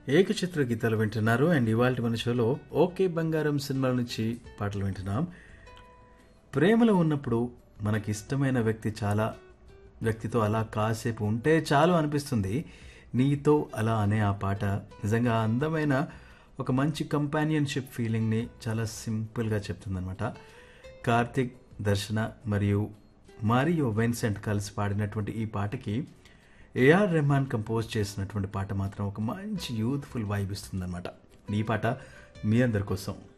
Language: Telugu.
ఏకచిత్ర గీతాలు వింటున్నారు అండ్ ఇవాళ మన షోలో ఓకే బంగారం సినిమాల నుంచి పాటలు వింటున్నాం ప్రేమలో ఉన్నప్పుడు మనకి ఇష్టమైన వ్యక్తి చాలా వ్యక్తితో అలా కాసేపు ఉంటే చాలు అనిపిస్తుంది నీతో అలా అనే ఆ పాట నిజంగా అందమైన ఒక మంచి కంపానియన్షిప్ ఫీలింగ్ని చాలా సింపుల్గా చెప్తుందనమాట కార్తిక్ దర్శన మరియు మారియో వెన్సెంట్ కలిసి పాడినటువంటి ఈ పాటకి ఏఆర్ రెహమాన్ కంపోజ్ చేసినటువంటి పాట మాత్రం ఒక మంచి యూత్ఫుల్ వైబ్ ఇస్తుందన్నమాట ఈ పాట మీ అందరి కోసం